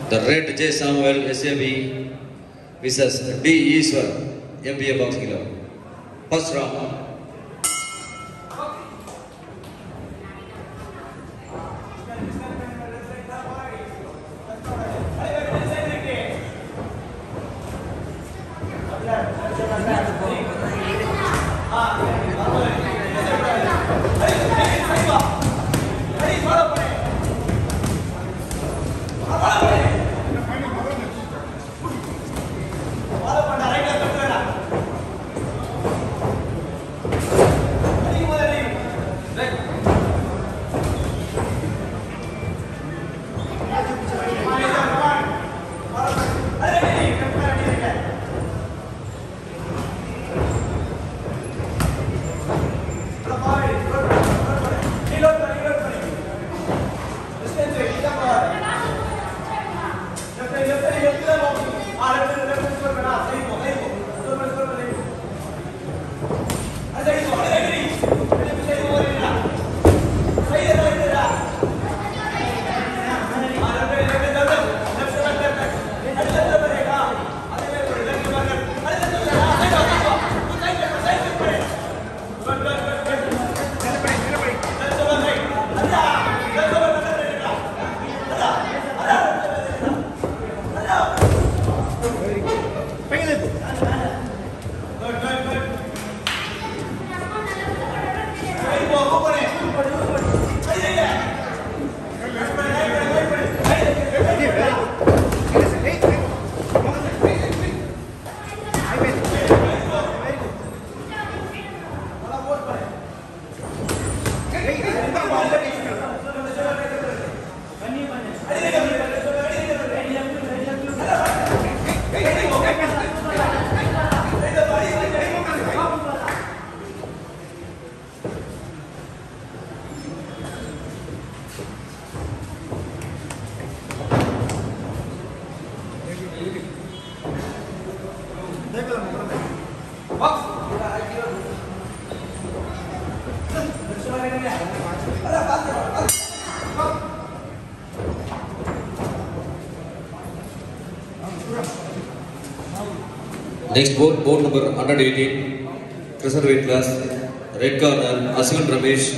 The red J. Samuel SAB versus D. Easwar MBA Boxing Club. First round. Next board, board number 118, cruiserweight class, red corner, Ashwin Ramesh,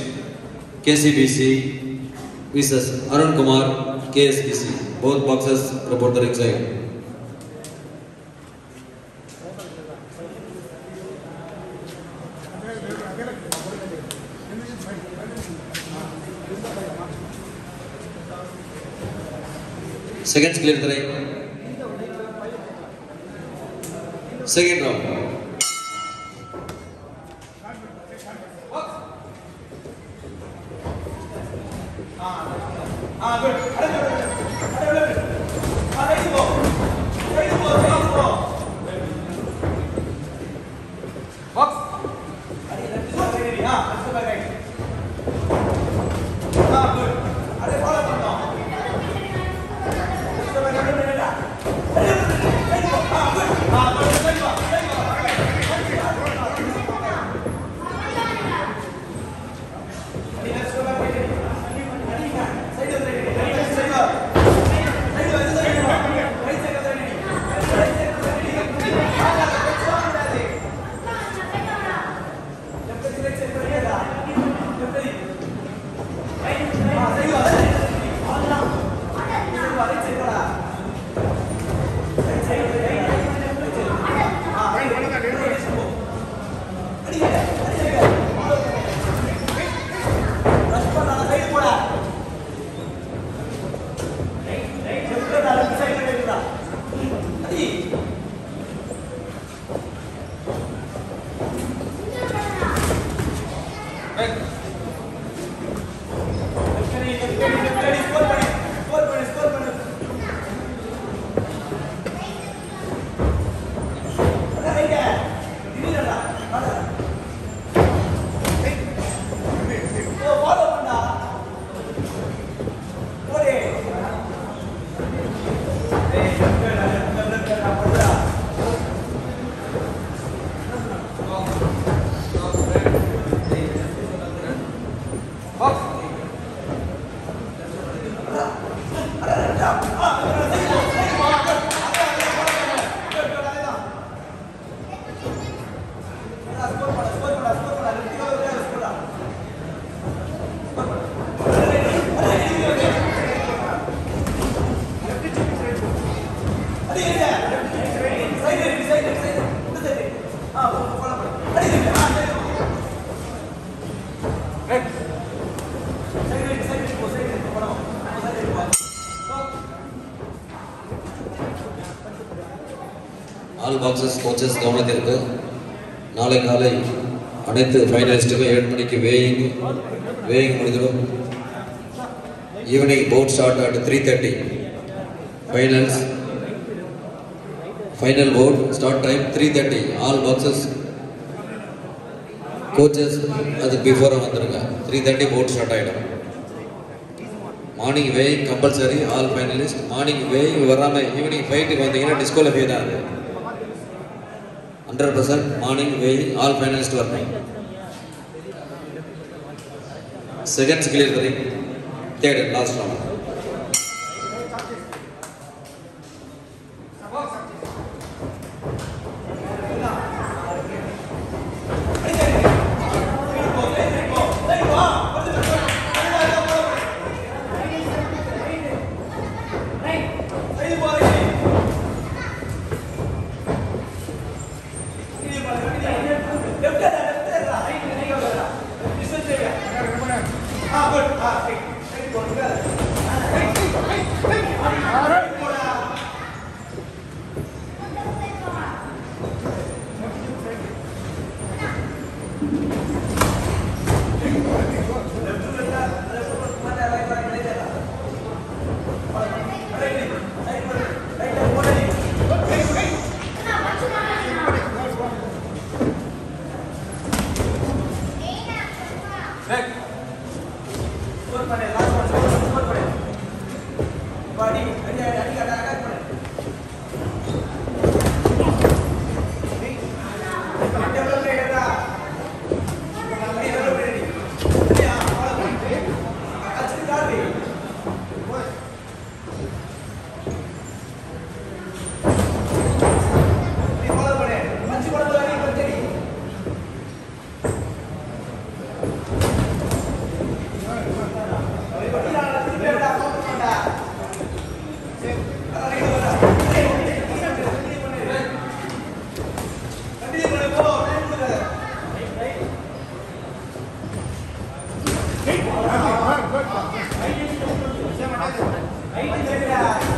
KCBC versus Arun Kumar, KSBC. Both boxers report the ringside. Seconds clear the ring. Second round. Box. All boxers coaches கவனத்திற்கு நாளை காலை அனைத்து ஃபைனலிஸ்ட்டுக்கும் ஏழு மணிக்கு weighing weighing முடிஞ்சிடும் evening bout start at three thirty finals final bout start time three thirty all boxers coaches அதுக்கு பிஃபோராக வந்துடுங்க த்ரீ தேர்ட்டி போட் ஸ்டார்ட் ஆகிடும் morning weighing compulsory all finalist morning weighing வராமல் ஈவினிங் ஃபைட்டுக்கு வந்தீங்கன்னா டிஸ்குவாலிஃபை தான் அது hundred percent morning weighing all finalist வரணும் செகண்ட்ஸ் கிளியர் பண்ணி தேர்ட் லாஸ்ட் ரவுண்ட் Hey,